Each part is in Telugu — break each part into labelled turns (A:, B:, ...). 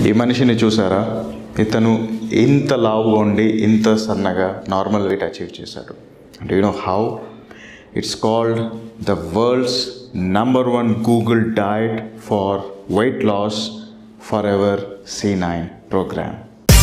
A: ఈ మనిషిని చూసారా ఇతను ఇంత లావుగా ఉండి ఇంత సన్నగా నార్మల్ వెయిట్ అచీవ్ చేశాడు అంటే you know how it's called the world's number one Google diet for weight loss Forever C nine program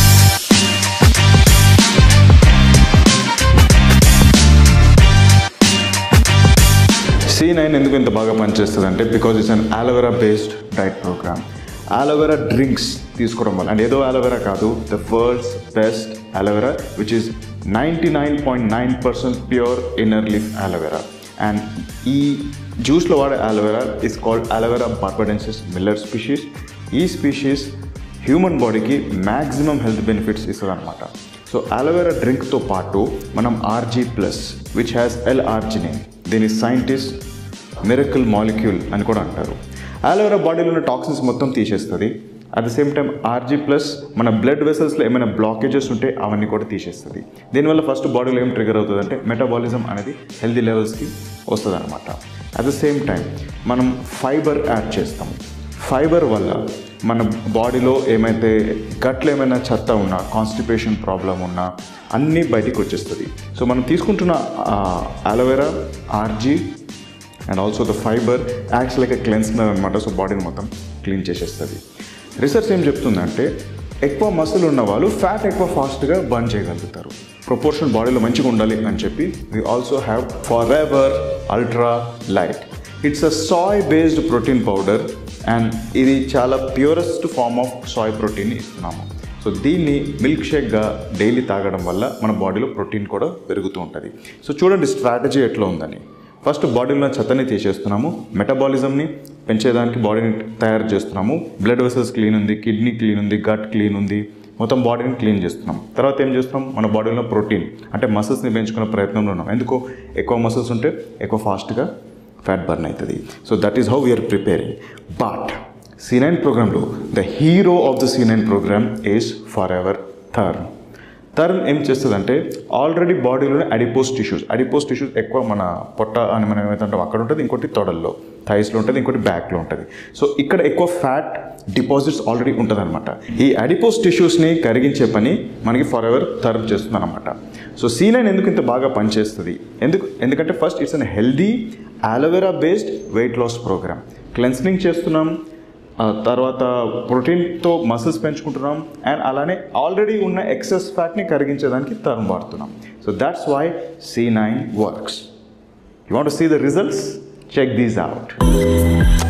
A: C nine ఎందుకు ఇంత బాగా పనిచేస్తుంది అంటే because it's an aloe vera based diet program aloe vera drinks తీసుకోవడం వల్ల అండ్ ఏదో అలోవెరా కాదు the world's best aloe vera which is ninety nine point nine percent pure inner leaf aloe vera and ఈ జ్యూస్లో వాడే aloe vera is called aloe vera barbadensis Miller species ఈ స్పీషీస్ హ్యూమన్ బాడీకి మ్యాక్సిమం హెల్త్ బెనిఫిట్స్ ఇస్తుంది అనమాట సో అలోవెరా డ్రింక్తో పాటు మనం Argi plus which has L arginine దీని సైంటిస్ట్ మిరకల్ మాలిక్యూల్ అని కూడా అంటారు అలోవెరా బాడీలో ఉన్న టాక్సిన్స్ మొత్తం తీసేస్తుంది at the same time Argi plus మన బ్లడ్ వెసల్స్లో ఏమైనా బ్లాకేజెస్ ఉంటే అవన్నీ కూడా తీసేస్తుంది దీనివల్ల ఫస్ట్ బాడీలో ఏం ట్రిగర్ అవుతుంది అంటే మెటబాలిజం అనేది హెల్తీ లెవెల్స్కి వస్తుంది అనమాట అట్ ద సేమ్ టైం మనం ఫైబర్ యాడ్ చేస్తాము ఫైబర్ వల్ల మన బాడీలో ఏమైతే గట్లో ఏమైనా చెత్త ఉన్నా కాన్స్టిపేషన్ ప్రాబ్లం ఉన్నా అన్నీ బయటికి వచ్చేస్తుంది సో మనం తీసుకుంటున్న aloe vera Argi and also the fibre acts like a cleanser అనమాట సో బాడీని మొత్తం క్లీన్ చేసేస్తుంది రీసెర్చ్ ఏం చెప్తుందంటే ఎక్కువ మసిల్ ఉన్న వాళ్ళు ఫ్యాట్ ఎక్కువ ఫాస్ట్గా బర్న్ చేయగలుగుతారు ప్రొపోర్షన్ బాడీలో మంచిగా ఉండాలి అని చెప్పి we also have Forever ultra light it's a soy based protein powder and ఇది చాలా purest form of soy protein ఇస్తున్నాము సో దీన్ని మిల్క్ షేక్గా డైలీ తాగడం వల్ల మన బాడీలో ప్రోటీన్ కూడా పెరుగుతూ ఉంటుంది సో చూడండి స్ట్రాటజీ ఎట్లా ఉందని ఫస్ట్ బాడీలో చెత్తని తీసేస్తున్నాము మెటబాలిజంని పెంచేదానికి బాడీని తయారు చేస్తున్నాము బ్లడ్ వెసల్స్ క్లీన్ ఉంది కిడ్నీ క్లీన్ ఉంది గట్ క్లీన్ ఉంది మొత్తం బాడీని క్లీన్ చేస్తున్నాం తర్వాత ఏం చేస్తున్నాం మన బాడీలో ప్రోటీన్ అంటే మసిల్స్ని పెంచుకునే ప్రయత్నంలో ఉన్నాం ఎందుకో ఎక్కువ మసిల్స్ ఉంటే ఎక్కువ ఫాస్ట్గా ఫ్యాట్ బర్న్ అవుతుంది so that is how we're preparing but C nine ప్రోగ్రాంలో the hero of the C nine program is Forever Therm Therm ఏం చేస్తుందంటే ఆల్రెడీ బాడీలోనే అడిపోస్ టిష్యూస్ అడిపోస్ టిష్యూస్ ఎక్కువ మన పొట్ట అని మనం ఏమైతే అంటాం అక్కడ ఉంటుంది ఇంకోటి తొడల్లో థైస్లో ఉంటుంది ఇంకోటి బ్యాక్లో ఉంటుంది సో ఇక్కడ ఎక్కువ ఫ్యాట్ డిపాజిట్స్ ఆల్రెడీ ఉంటుంది అనమాట ఈ అడిపోస్ టిష్యూస్ని కరిగించే పని మనకి ఫర్ ఎవర్ థర్మ్ చేస్తుంది అనమాట సో సీ నైన్ ఎందుకు ఇంత బాగా పనిచేస్తుంది ఎందుకు ఎందుకంటే first it's an healthy aloe vera based weight loss program cleansing చేస్తున్నాం ఆ తర్వాత ప్రోటీన్తో మసిల్స్ పెంచుకుంటున్నాం అండ్ అలానే ఆల్రెడీ ఉన్న ఎక్సెస్ ఫ్యాట్ని కరిగించడానికి టర్మ్ వాడుతున్నాం so that's why C nine works you want see the results check these out